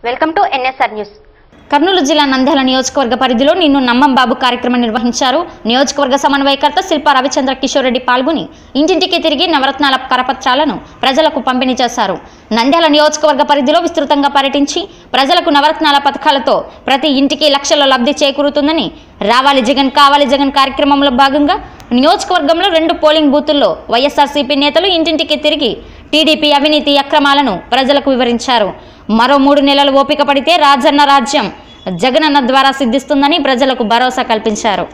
welcome to NSR news Kurnool జిల్లా నంద్యాల నియోజకవర్గ పరిధిలో నిన్ను నమ్మం బాబు కార్యక్రమం నిర్వహించారు నియోజకవర్గ సమన్వయకర్త శిల్ప రవిచంద్ర కిషోర్ రెడ్డి పాల్గొని ఇంటింటికి తిరిగి నవరత్నాల కరపత్రాలను ప్రజలకు పంపిణీ చేశారు నంద్యాల నియోజకవర్గ పరిధిలో విస్తృతంగా పర్యటించి ప్రజలకు నవరత్నాల పథకాలతో ప్రతి ఇంటికి లక్షల లబ్ధి చేకూరుతుందని రావాలి జగన్ కావాలి జగన్ కార్యక్రమంలో భాగంగా నియోజకవర్గంలో రెండు పోలింగ్ బూతుల్లో వైఎస్ఆర్సీపీ నేతలు ఇంటింటికి తిరిగి టీడీపీ అవినీతి అక్రమాలను ప్రజలకు వివరించారు మరో మూడు నెలలు ఓపిక పడితే రాజన్న రాజ్యం జగనన్న ద్వారా సిద్ధిస్తుందని ప్రజలకు భరోసా కల్పించారు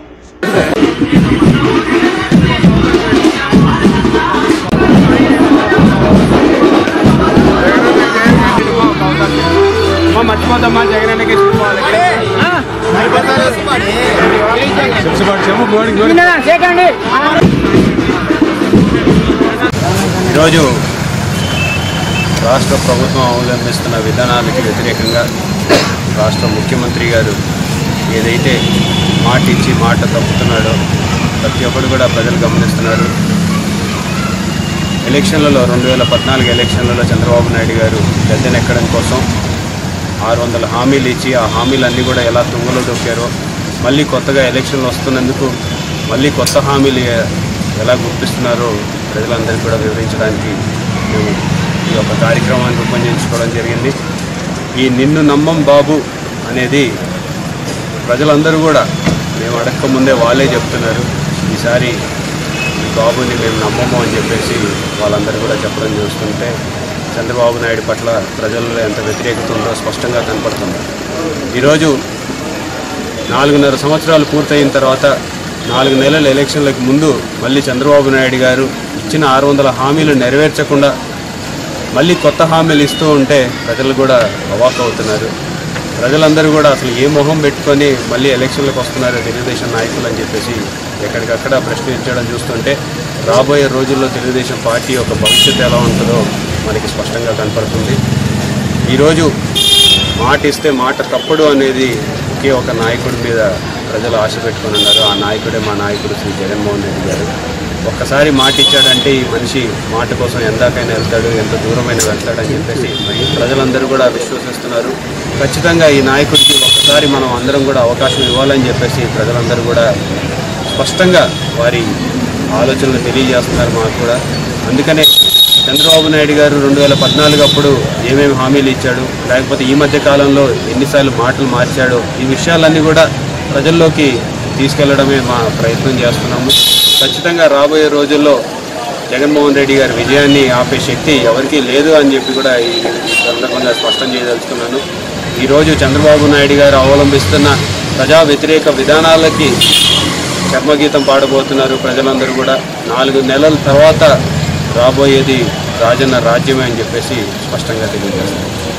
అమ్మ మర్చిపోతామ్మా జగన్ అన్నకి ఇచ్చుకోవాలి చెప్పు గోడికి గోడికి ఈరోజు రాష్ట్ర ప్రభుత్వం అవలంబిస్తున్న విధానాలకి వ్యతిరేకంగా రాష్ట్ర ముఖ్యమంత్రి గారు ఏదైతే మాట ఇచ్చి మాట తప్పుతున్నాడో ప్రతి ఒక్కరు కూడా ప్రజలు గమనిస్తున్నారు ఎలక్షన్లలో రెండు వేల పద్నాలుగు ఎలక్షన్లలో చంద్రబాబు నాయుడు గారు గద్దెనెక్కడం కోసం ఆరు వందల హామీలు ఇచ్చి ఆ హామీలన్నీ కూడా ఎలా తుంగలో దొక్కారో మళ్ళీ కొత్తగా ఎలక్షన్లు వస్తున్నందుకు మళ్ళీ కొత్త హామీలు ఎ- ఎలా గుర్తిస్తున్నారో ప్రజలందరికీ కూడా వివరించడానికి మేము ఈ యొక్క కార్యక్రమాన్ని రూపొందించుకోవడం జరిగింది ఈ నిన్ను నమ్మం బాబు అనేది ప్రజలందరూ కూడా మేము అడగక ముందే వాళ్ళే చెప్తున్నారు ఈసారి ఈ బాబుని మేము నమ్మము అని చెప్పేసి వాళ్ళందరూ కూడా చెప్పడం చూస్తుంటే చంద్రబాబు నాయుడు పట్ల ప్రజల్లో ఎంత వ్యతిరేకత ఉందో స్పష్టంగా కనపడుతుంది ఈరోజు నాలుగున్నర సంవత్సరాలు పూర్తయిన తర్వాత నాలుగు నెలల ఎలక్షన్లకు ముందు మళ్ళీ చంద్రబాబు నాయుడు గారు ఇచ్చిన ఆరు వందల హామీలు నెరవేర్చకుండా మళ్ళీ కొత్త హామీలు ఇస్తూ ఉంటే ప్రజలు కూడా అవాక్ అవుతున్నారు ప్రజలందరూ కూడా అసలు ఏ మొహం పెట్టుకొని మళ్ళీ ఎలక్షన్లకు వస్తున్నారో తెలుగుదేశం నాయకులు అని చెప్పేసి ఎక్కడికక్కడ ప్రశ్నించడం చూస్తుంటే రాబోయే రోజుల్లో తెలుగుదేశం పార్టీ యొక్క భవిష్యత్తు ఎలా ఉంటుందో మనకి స్పష్టంగా కనపడుతుంది ఈరోజు మాట ఇస్తే మాట తప్పడు అనేది ఒకే ఒక నాయకుడి మీద ప్రజలు ఆశ పెట్టుకొని ఉన్నారు ఆ నాయకుడే మా నాయకుడు శ్రీ జగన్మోహన్ రెడ్డి గారు ఒక్కసారి మాట ఇచ్చాడంటే ఈ మనిషి మాట కోసం ఎందాకైనా వెళ్తాడు ఎంత దూరమైనా వెళ్తాడని చెప్పేసి మరి ప్రజలందరూ కూడా విశ్వసిస్తున్నారు ఖచ్చితంగా ఈ నాయకుడికి ఒక్కసారి మనం అందరం కూడా అవకాశం ఇవ్వాలని చెప్పేసి ప్రజలందరూ కూడా స్పష్టంగా వారి ఆలోచనలు తెలియజేస్తున్నారు మాకు కూడా అందుకనే చంద్రబాబు నాయుడు గారు రెండు వేల పద్నాలుగు అప్పుడు ఏమేమి హామీలు ఇచ్చాడు లేకపోతే ఈ మధ్య కాలంలో ఎన్నిసార్లు మాటలు మార్చాడో ఈ విషయాలన్నీ కూడా ప్రజల్లోకి తీసుకెళ్లడమే మా ప్రయత్నం చేస్తున్నాము ఖచ్చితంగా రాబోయే రోజుల్లో జగన్మోహన్ రెడ్డి గారి విజయాన్ని ఆపే శక్తి ఎవరికీ లేదు అని చెప్పి కూడా ఈ సందర్భంగా స్పష్టం చేయదలుచుకున్నాను ఈరోజు చంద్రబాబు నాయుడు గారు అవలంబిస్తున్న ప్రజా వ్యతిరేక విధానాలకి చర్మగీతం పాడబోతున్నారు ప్రజలందరూ కూడా నాలుగు నెలల తర్వాత రాబోయేది రాజన్న రాజ్యమే అని చెప్పేసి స్పష్టంగా తెలియజేస్తారు